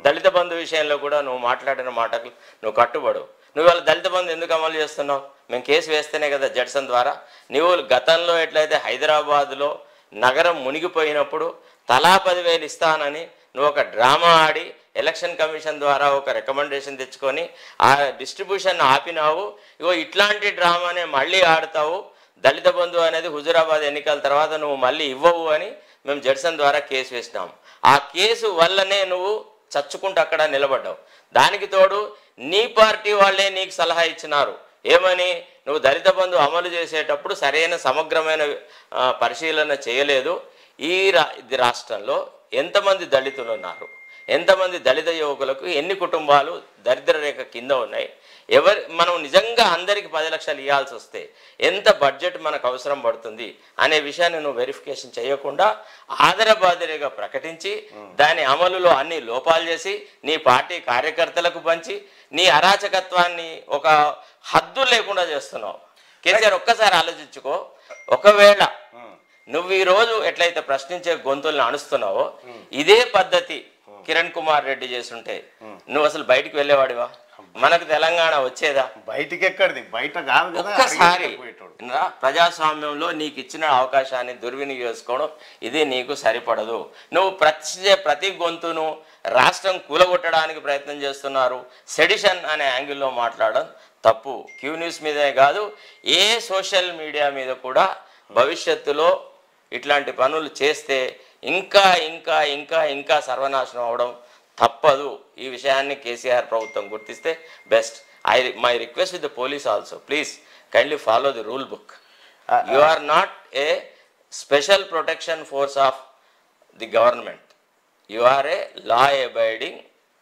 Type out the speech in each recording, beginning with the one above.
దళిత బంధు విషయంలో కూడా నువ్వు మాట్లాడిన మాటకు నువ్వు కట్టుబడు నువ్వు వాళ్ళ దళిత బంధు ఎందుకు అమలు చేస్తున్నావు మేము కేసు వేస్తేనే కదా జడ్సన్ ద్వారా నువ్వు గతంలో ఎట్లయితే హైదరాబాద్లో నగరం మునిగిపోయినప్పుడు తలా పదివేలు ఇస్తానని నువ్వు ఒక డ్రామా ఆడి ఎలక్షన్ కమిషన్ ద్వారా ఒక రికమెండేషన్ తెచ్చుకొని ఆ డిస్ట్రిబ్యూషన్ ఆపినావు ఇగో ఇట్లాంటి డ్రామానే మళ్ళీ ఆడతావు దళిత బంధు అనేది హుజురాబాద్ ఎన్నికల తర్వాత నువ్వు మళ్ళీ ఇవ్వవు అని మేము జడ్సన్ ద్వారా కేసు వేసినాం ఆ కేసు వల్లనే నువ్వు చచ్చుకుంటూ అక్కడ నిలబడ్డావు దానికి తోడు నీ పార్టీ వాళ్ళే నీకు సలహా ఇచ్చినారు ఏమని నువ్వు దళిత బంధు అమలు చేసేటప్పుడు సరైన సమగ్రమైన ఆ, పరిశీలన చేయలేదు ఈ రా ఇది రాష్ట్రంలో ఎంతమంది దళితులు ఉన్నారు ఎంతమంది దళిత యువకులకు ఎన్ని కుటుంబాలు దరిద్ర రేఖ కింద ఉన్నాయి ఎవరి మనం నిజంగా అందరికి పది లక్షలు ఇవ్వాల్సి వస్తే ఎంత బడ్జెట్ మనకు అవసరం పడుతుంది అనే విషయాన్ని నువ్వు వెరిఫికేషన్ చేయకుండా ఆదరబాదరిగా ప్రకటించి దాని అమలులో అన్ని లోపాలు చేసి నీ పార్టీ కార్యకర్తలకు పంచి నీ అరాచకత్వాన్ని ఒక హద్దు లేకుండా చేస్తున్నావు కేసీఆర్ ఒక్కసారి ఆలోచించుకో ఒకవేళ నువ్వు ఈ రోజు ఎట్లయితే ప్రశ్నించే గొంతుల్ని అణుస్తున్నావో ఇదే పద్ధతి కిరణ్ కుమార్ రెడ్డి చేస్తుంటే నువ్వు అసలు బయటికి వెళ్ళేవాడివా మనకు తెలంగాణ వచ్చేదా బయటికి ఎక్కడిది బయట కాదు కదా ఒక్కసారి అడిగేసి పోయేటోడు. నా ప్రజాస్వామ్యంలో నీకు ఇచ్చిన అవకాశాన్ని దుర్వినియోగించుకోవడం ఇది నీకు సరిపడదు నువ్వు ప్రశ్నించే ప్రతి గొంతును రాష్ట్రం కూలగొట్టడానికి ప్రయత్నం చేస్తున్నారు సెడిషన్ అనే యాంగిల్లో మాట్లాడడం తప్పు క్యూ న్యూస్ మీదే కాదు ఏ సోషల్ మీడియా మీద కూడా భవిష్యత్తులో ఇట్లాంటి పనులు చేస్తే ఇంకా ఇంకా ఇంకా ఇంకా సర్వనాశనం అవడం తప్పదు ఈ విషయాన్ని కేసీఆర్ ప్రభుత్వం గుర్తిస్తే best I my request with the police also please kindly follow the rule book you are not a special protection force of the government you are a law abiding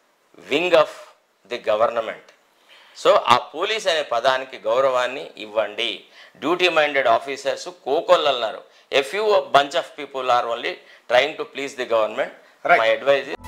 wing of the government so ఆ police అనే పదానికి గౌరవాన్ని ఇవ్వండి duty minded officers కోకొల్లు అన్నారు a few bunch of people are only trying to please the government Right. My advise